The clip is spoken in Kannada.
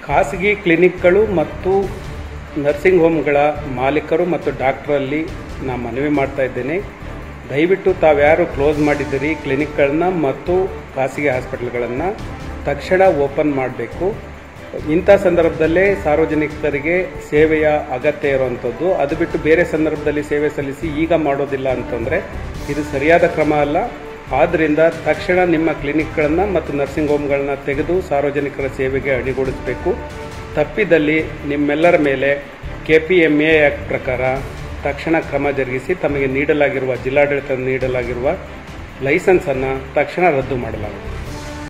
ಖಾಸಗಿ ಕ್ಲಿನಿಕ್ಗಳು ಮತ್ತು ನರ್ಸಿಂಗ್ ಹೋಮ್ಗಳ ಮಾಲೀಕರು ಮತ್ತು ಡಾಕ್ಟ್ರಲ್ಲಿ ನಾನು ಮನವಿ ಮಾಡ್ತಾ ಇದ್ದೇನೆ ದಯವಿಟ್ಟು ತಾವ್ಯಾರು ಕ್ಲೋಸ್ ಮಾಡಿದ್ದೀರಿ ಕ್ಲಿನಿಕ್ಗಳನ್ನ ಮತ್ತು ಖಾಸಗಿ ಹಾಸ್ಪಿಟಲ್ಗಳನ್ನು ತಕ್ಷಣ ಓಪನ್ ಮಾಡಬೇಕು ಇಂಥ ಸಂದರ್ಭದಲ್ಲೇ ಸಾರ್ವಜನಿಕರಿಗೆ ಸೇವೆಯ ಅಗತ್ಯ ಇರುವಂಥದ್ದು ಅದು ಬಿಟ್ಟು ಬೇರೆ ಸಂದರ್ಭದಲ್ಲಿ ಸೇವೆ ಸಲ್ಲಿಸಿ ಈಗ ಮಾಡೋದಿಲ್ಲ ಅಂತಂದರೆ ಇದು ಸರಿಯಾದ ಕ್ರಮ ಅಲ್ಲ ಆದ್ದರಿಂದ ತಕ್ಷಣ ನಿಮ್ಮ ಕ್ಲಿನಿಕ್ಗಳನ್ನು ಮತ್ತು ನರ್ಸಿಂಗ್ ಹೋಮ್ಗಳನ್ನ ತೆಗೆದು ಸಾರ್ವಜನಿಕರ ಸೇವೆಗೆ ಅಣಿಗೊಳಿಸಬೇಕು ತಪ್ಪಿದಲ್ಲಿ ನಿಮ್ಮೆಲ್ಲರ ಮೇಲೆ K P M A act ಪ್ರಕಾರ ತಕ್ಷಣ ಕ್ರಮ ಜರುಗಿಸಿ ತಮಗೆ ನೀಡಲಾಗಿರುವ ಜಿಲ್ಲಾಡಳಿತ ನೀಡಲಾಗಿರುವ ಲೈಸೆನ್ಸನ್ನು ತಕ್ಷಣ ರದ್ದು ಮಾಡಲಾಗುತ್ತದೆ